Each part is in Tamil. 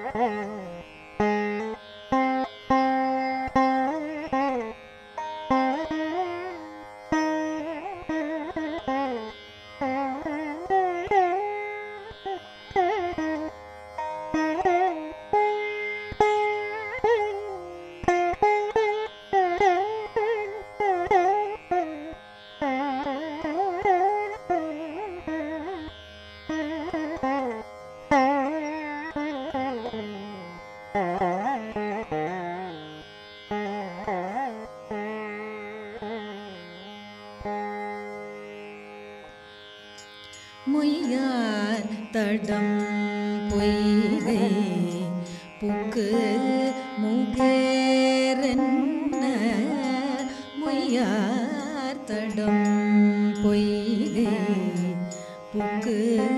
முய்யார் தடம் பொய்கை புக்கு முகேரென்ன முய்யார் தடம் பொய்கை புக்கு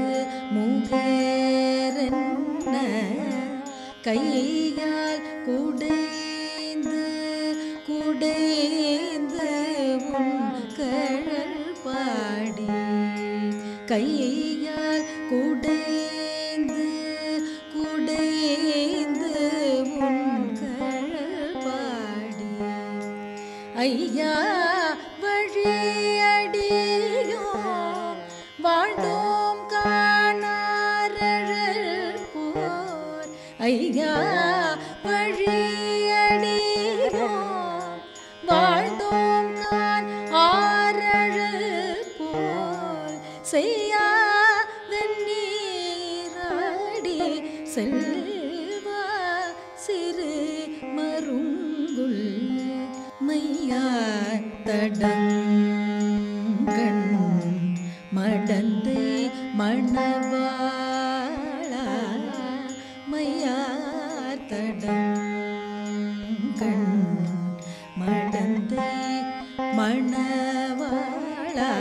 முகேரென்ன கையால் குடைந்து குடைந்து உன் கழல் பாடி கையால் குடைந்து குடைந்து உன் கழல் பாடி ஐயா வழியடியோ வாழ்ந்தோம் காணாரழல் போர் ஐயா வழியடியோ வாழ்ந்தோம் கான் ஆரழல் போல் செய்யா வெந்நீராடி செல்வா சிறு மருங்குல் மையா தடங்கண் மடந்தை மணவாளா மையார் தடங்கண் மடந்தை மணவாளா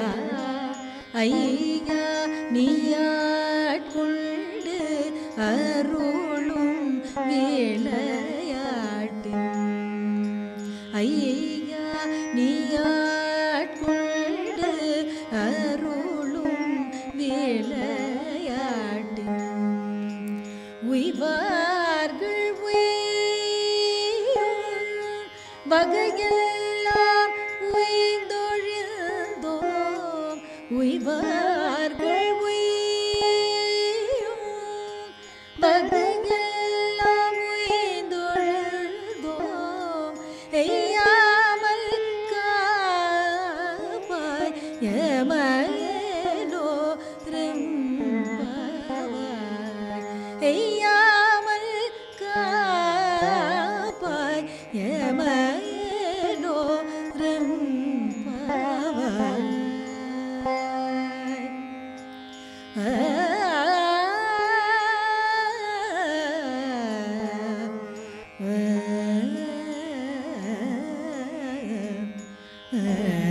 ஐயா நீயாட்கொண்டு அருளும் வேளையாட்டின் ஐயா நீயாட்கொண்டு அருளும் வேளையாட்டின் உய்வார்கள் உய்யும் வகையெல்லாம் உய்ந்தொழிந்தோம் உய்வார்கள் உய்யும் வகையெல்லாம் உய்ந்தொழிந்தோம் எய்யாமல் காப்பாய் எமலோ திரும்பாவாய் எய்யாமல் காப்பாய் எமலோ திரும்பாவாய் ஆ